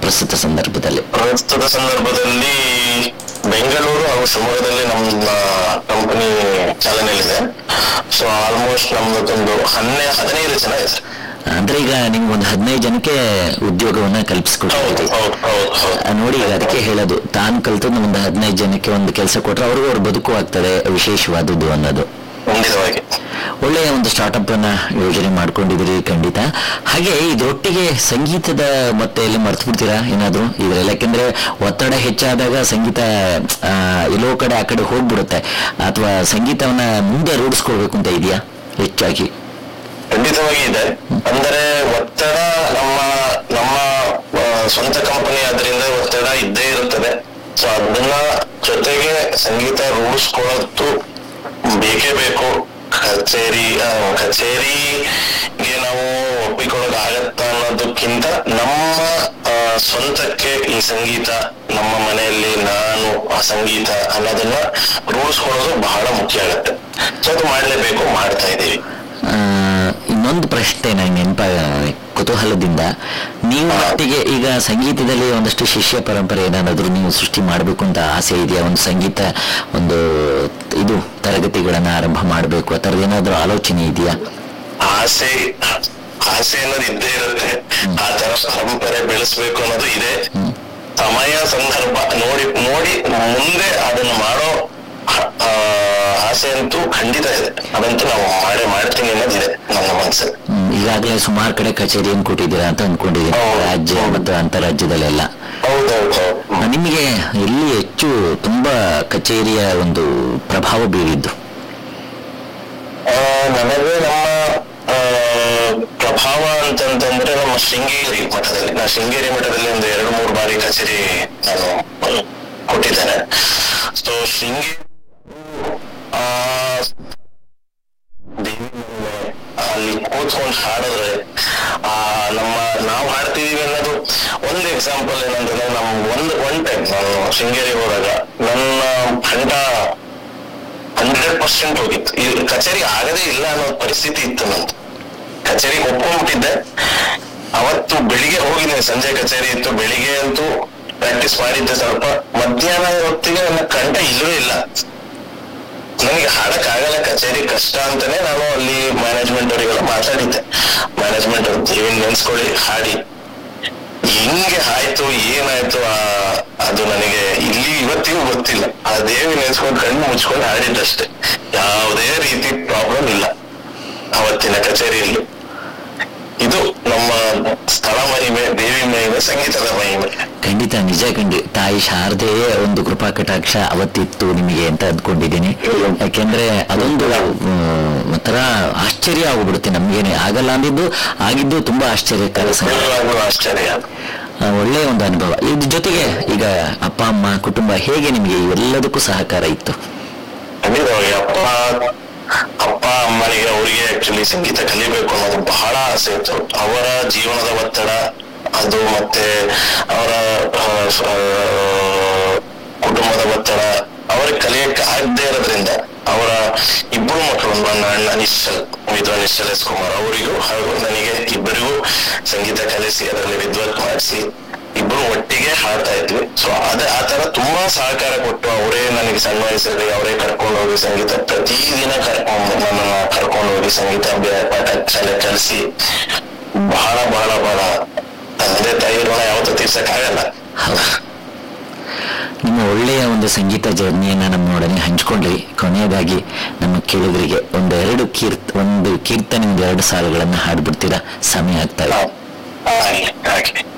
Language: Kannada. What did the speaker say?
ಪ್ರಸ್ತುತ ಸಂದರ್ಭದಲ್ಲಿ ಪ್ರಸ್ತುತ ಸಂದರ್ಭದಲ್ಲಿ ಬೆಂಗಳೂರು ಹಾಗೂ ಶಿವಮೊಗ್ಗದಲ್ಲಿ ನಮ್ಮ ಕಂಪನಿ ಚಾಲನೆಯಲ್ಲಿದೆ ಸೊ ಆಲ್ಮೋಸ್ಟ್ ನಮ್ದೊಂದು ಹನ್ನೆ ಹದಿನೈದು ಜನ ಇದೆ ಅಂದ್ರೆ ಈಗ ನಿಮ್ಗೆ ಒಂದು ಹದಿನೈದು ಜನಕ್ಕೆ ಉದ್ಯೋಗವನ್ನ ಹೌದು ಕಲ್ಪಿಸ್ಕೊಟ್ಟಿದ್ದೀರಿ ಹೌದು ಹೌದು ಹೌದು ಆ, ನೋಡಿ ಈಗ ಅದಕ್ಕೆ ಹೇಳೋದು ತಾನು ಕಲ್ತದ್ದು ಒಂದು ಹದಿನೈದು ಜನಕ್ಕೆ ಒಂದು ಕೆಲಸ ಕೊಟ್ರೆ ಅವ್ರಿಗೂ ಅವ್ರ ಬದುಕು ಆಗ್ತದೆ ವಿಶೇಷವಾದದ್ದು ಅನ್ನೋದು ಖಂಡಿತವಾಗಿ ಒಳ್ಳೆಯ ಒಂದು ಸ್ಟಾರ್ಟ್ಅಪ್ ಅನ್ನ ಯೋಜನೆ ಮಾಡ್ಕೊಂಡಿದ್ದೀರಿ ಖಂಡಿತ ಹಾಗೆ ಇದರೊಟ್ಟಿಗೆ ಸಂಗೀತದ ಮತ್ತೆ ಎಲ್ಲಿ ಮರ್ತು ಬಿಡ್ತೀರಾ ಏನಾದ್ರು ಇದ್ರಲ್ಲಿ ಯಾಕೆಂದ್ರೆ ಒತ್ತಡ ಹೆಚ್ಚಾದಾಗ ಸಂಗೀತ ಆ, ಎಲ್ಲೋ ಕಡೆ ಆ ಕಡೆ ಹೋಗ್ಬಿಡುತ್ತೆ ಅಥವಾ ಸಂಗೀತವನ್ನ ಮುಂದೆ ರೂಢಿಸ್ಕೊಳ್ಬೇಕು ಅಂತ ಇದೆಯಾ ಹೆಚ್ಚಾಗಿ ಖಂಡಿತವಾಗಿ ಇದೆ ಅಂದರೆ ಒತ್ತಡ ನಮ್ಮ ನಮ್ಮ ಆ, ಸ್ವಂತ ಕಂಪನಿ ಆದ್ರಿಂದ ಒತ್ತಡ ಇದ್ದೇ ಇರುತ್ತದೆ ಸೊ ಅದನ್ನ ಜೊತೆಗೆ ಸಂಗೀತ ರೂಢಿಸ್ಕೊಳ್ಳೋದು ಬೇಕೇ ಬೇಕು ಕಚೇರಿ ಆ, ಕಚೇರಿಗೆ ನಾವು ಒಪ್ಪಿಕೊಳ್ಳೋಕೆ ಆಗತ್ತಾ ಅನ್ನೋದಕ್ಕಿಂತ ನಮ್ಮ ಆ, ಸ್ವಂತಕ್ಕೆ ಈ ಸಂಗೀತ ನಮ್ಮ ಮನೆಯಲ್ಲಿ ನಾನು ಆ ಸಂಗೀತ ಅನ್ನೋದನ್ನ ರೂಢಿಸ್ಕೊಳ್ಳೋದು ಬಹಳ ಮುಖ್ಯ ಆಗುತ್ತೆ ಸೊ ಅದು ಮಾಡ್ಲೇಬೇಕು ಮಾಡ್ತಾ ಇದ್ದೀವಿ ಆ, ಇನ್ನೊಂದು ಪ್ರಶ್ನೆ ನಂಗೆ ನೆನಪ ಕುತೂಹಲದಿಂದ ನೀವು ಒಟ್ಟಿಗೆ ಈಗ ಸಂಗೀತದಲ್ಲಿ ಒಂದಷ್ಟು ಶಿಷ್ಯ ಪರಂಪರೆ ಏನಾದರೂ ನೀವು ಸೃಷ್ಟಿ ಮಾಡಬೇಕು ಅಂತ ಆಸೆ ಇದೆಯಾ ಒಂದು ಸಂಗೀತ ಒಂದು ಇದು ತರಗತಿಗಳನ್ನ ಆರಂಭ ಮಾಡಬೇಕು ಆ ಥರದ್ದು ಏನಾದರೂ ಆಲೋಚನೆ ಇದೆಯಾ ಆಸೆ ಆಸೆ ಅನ್ನೋದು ಇದ್ದೇ ಇರುತ್ತೆ ಆ ತರ ಪರಂಪರೆ ಬೆಳೆಸ್ಬೇಕು ಅನ್ನೋದು ಇದೆ ಸಮಯ ಸಂದರ್ಭ ನೋಡಿ ನೋಡಿ ಮುಂದೆ ಅದನ್ನ ಮಾಡೋ ಆ, ಆಸೆ ಅಂತೂ ಖಂಡಿತ ಇದೆ ಅದಂತೂ ನಾವು ಮಾಡೇ ಮಾಡ್ತೀನಿ ಅನ್ನೋದಿದೆ ನನ್ನ ಮನಸ್ಸಲ್ಲಿ ಹ್ಮ್, ಈಗಾಗಲೇ ಸುಮಾರು ಕಡೆ ಕಚೇರಿಯನ್ನು ಕೊಟ್ಟಿದ್ದೀರಾ ಅಂತ ಅಂದ್ಕೊಂಡಿದ್ದೀನಿ ಹೌದು. ರಾಜ್ಯ ಮತ್ತು ಅಂತಾರಾಜ್ಯದಲ್ಲೆಲ್ಲ ಹೌದೌದು ಆ, ನಿಮಗೆ ಎಲ್ಲಿ ಹೆಚ್ಚು ತುಂಬಾ ಕಚೇರಿಯ ಒಂದು ಪ್ರಭಾವ ಬೀರಿದ್ದು ನನಗೆ ನಮ್ಮ ಆ, ಪ್ರಭಾವ ಅಂತಂತಂದ್ರೆ ನಮ್ಮ ಶೃಂಗೇರಿ ಮಠದಲ್ಲಿ ನಾ ಶೃಂಗೇರಿ ಮಠದಲ್ಲಿ ಒಂದು ಎರಡು ಮೂರು ಬಾರಿ ಕಚೇರಿ ನಾನು ಆ, ಕೊಟ್ಟಿದ್ದೇನೆ ಸೊ ಶೃಂಗೇರಿ ಆ, ದೇವಿ ಮನೆ, ಅಲ್ಲಿ ಕೂತ್ಕೊಂಡು ಹಾಡಿದ್ರೆ ಆ ನಮ್ಮ ನಾವು ಹಾಡ್ತಿದೀವಿ ಅನ್ನೋದು ಒಂದು ಎಕ್ಸಾಂಪಲ್ ಏನಂದ್ರೆ ನಮ್ ಒಂದು ಒನ್ ಟೈಮ್ ನಾನು ಶೃಂಗೇರಿ ಹೋದಾಗ ನನ್ನ ಕಂಠ ಹಂಡ್ರೆಡ್ ಪರ್ಸೆಂಟ್ ಹೋಗಿತ್ತು ಈ ಕಚೇರಿ ಆಗದೇ ಇಲ್ಲ ಅನ್ನೋ ಪರಿಸ್ಥಿತಿ ಇತ್ತು ನಂದು ಕಚೇರಿಗೆ ಒಪ್ಕೊಂಡ್ಬಿಟ್ಟಿದ್ದೆ ಅವತ್ತು ಬೆಳಿಗ್ಗೆ ಹೋಗಿದ್ದೀನಿ ಸಂಜೆ ಕಚೇರಿ ಇತ್ತು ಬೆಳಿಗ್ಗೆ ಅಂತೂ ಪ್ರಾಕ್ಟೀಸ್ ಮಾಡಿದ್ದೆ ಸ್ವಲ್ಪ ಮಧ್ಯಾಹ್ನ ಹೊತ್ತಿಗೆ ನನ್ನ ಕಂಠ ಇಲ್ಲವೇ ಇಲ್ಲ ನನಗೆ ಹಾಡಕ್ ಆಗಲ್ಲ ಕಚೇರಿ ಕಷ್ಟ ಅಂತಾನೆ ನಾನು ಅಲ್ಲಿ ಮ್ಯಾನೇಜ್ಮೆಂಟ್ ಅವರಿಗೆಲ್ಲ ಮಾತಾಡಿದ್ದೆ ಮ್ಯಾನೇಜ್ಮೆಂಟ್ ಅವ್ರು ನೀವೇನ್ ನೆನ್ಸ್ಕೊಳ್ಳಿ ಹಾಡಿ ಹೆಂಗೆ ಆಯ್ತು ಏನಾಯ್ತು ಆ ಅದು ನನಗೆ ಇಲ್ಲಿ ಇವತ್ತಿಗೂ ಗೊತ್ತಿಲ್ಲ ಆ ದೇವಿ ನೆನ್ಸ್ಕೊಂಡು ಕಣ್ಣು ಮುಚ್ಕೊಂಡು ಹಾಡಿದ್ದಷ್ಟೇ ಯಾವುದೇ ರೀತಿ ಪ್ರಾಬ್ಲಮ್ ಇಲ್ಲ ಅವತ್ತಿನ ಕಚೇರಿಯಲ್ಲಿ ಇದು ನಮ್ಮ ಸ್ಥಳ ಮಹಿಮೆ ದೇವಿ ಮಹಿಮೆ ಸಂಗೀತದ ಮಹಿಮೆ ಖಂಡಿತ ನಿಜ ಖಂಡಿ ತಾಯಿ ಶಾರದೆಯೇ ಒಂದು ಕೃಪಾ ಕಟಾಕ್ಷ ಅವತ್ತಿತ್ತು ನಿಮಗೆ ಅಂತ ಅಂದ್ಕೊಂಡಿದ್ದೀನಿ ಯಾಕೆಂದ್ರೆ ಅದೊಂದು ಮ್, ಒಂಥರ ಆಶ್ಚರ್ಯ ಆಗ್ಬಿಡುತ್ತೆ ನಮ್ಗೇನೆ ಆಗಲ್ಲ ಅಂದಿದ್ದು ಆಗಿದ್ದು ತುಂಬಾ ಆಶ್ಚರ್ಯಕರ ಸಂಗತಿ ನಿಜವಾಗ್ಲೂ ಆಶ್ಚರ್ಯ ಆ, ಒಳ್ಳೆಯ ಒಂದು ಅನುಭವ ಇದ್ರ ಜೊತೆಗೆ ಈಗ ಅಪ್ಪ ಅಮ್ಮ ಕುಟುಂಬ ಹೇಗೆ ನಿಮಗೆ ಇವೆಲ್ಲದಕ್ಕೂ ಸಹಕಾರ ಇತ್ತು ಖಂಡಿತವಾಗಿ ಅಪ್ಪ ಅಪ್ಪ ಅಮ್ಮನಿಗೆ ಅವರಿಗೆ ಆಕ್ಚುಲಿ ಸಂಗೀತ ಕಲಿಬೇಕು ಅನ್ನೋದು ಬಹಳ ಆಸೆ ಇತ್ತು ಅವರ ಜೀವನದ ಒತ್ತಡ ಅದು ಮತ್ತೆ ಅವರ ಆ, ಸ- ಕುಟುಂಬದ ಒತ್ತಡ ಅವರಿಗೆ ಕಲಿಯಕ್ಕೆ ಆಗದೆ ಇರೋದ್ರಿಂದ ಅವರ ಇಬ್ಬರು ಮಕ್ಕಳು ನನ್ನ ಅಣ್ಣ ನಿಶ್ಚಲ್ ವಿದ್ವಾನ್ ನಿಶ್ಚಲ್ ಎಸ್ ಕುಮಾರ್ ಅವರಿಗೂ ಹಾಗೂ ನನಗೆ ಇಬ್ಬರಿಗೂ ಸಂಗೀತ ಕಲಿಸಿ ಅದರಲ್ಲಿ ವಿದ್ವತ್ ಮಾಡಿಸಿ ಇಬ್ರು ಒಟ್ಟಿಗೆ ಹಾಡ್ತಾ ಇದ್ವಿ ಸೊ ಅದೇ ಆ ತರ ತುಂಬಾ ಸಹಕಾರ ಕೊಟ್ಟು ಅವರೇ ನನಗೆ ಸಣ್ಣ ವಯಸ್ಸಲ್ಲಿ ಅವರೇ ಕರ್ಕೊಂಡು ಹೋಗಿ ಸಂಗೀತ ಪ್ರತಿದಿನ ಕರ್ಕೊಂಡು ನನ್ನನ್ನ ಕರ್ಕೊಂಡು ಹೋಗಿ ಸಂಗೀತ ಅಭ್ಯಾಸ ಪಾಠ ಶಾಲೆ ಕಲಿಸಿ ಬಹಳ ಬಹಳ ಬಹಳ ತಂದೆ ತಾಯಿ ಋಣ ಯಾವತ್ತೂ ತೀರ್ಸಕ್ಕಾಗಲ್ಲ ಹೌದು ನಿಮ್ಮ ಒಳ್ಳೆಯ ಒಂದು ಸಂಗೀತ ಜರ್ನಿಯನ್ನ ನಮ್ಮೊಡನೆ ಹಂಚ್ಕೊಂಡ್ರಿ ಕೊನೆಯದಾಗಿ ನಮ್ಮ ಕೇಳುಗರಿಗೆ ಒಂದು ಎರಡು ಕೀರ್ತ ಒಂದು ಕೀರ್ತನೆ ಒಂದು ಎರಡು ಸಾಲುಗಳನ್ನ ಹಾಡ್ಬಿಡ್ತೀರಾ ಸಮಯ ಆಗ್ತಾ ಇದೆ ಹಾಗೆ ಹಾಗೆ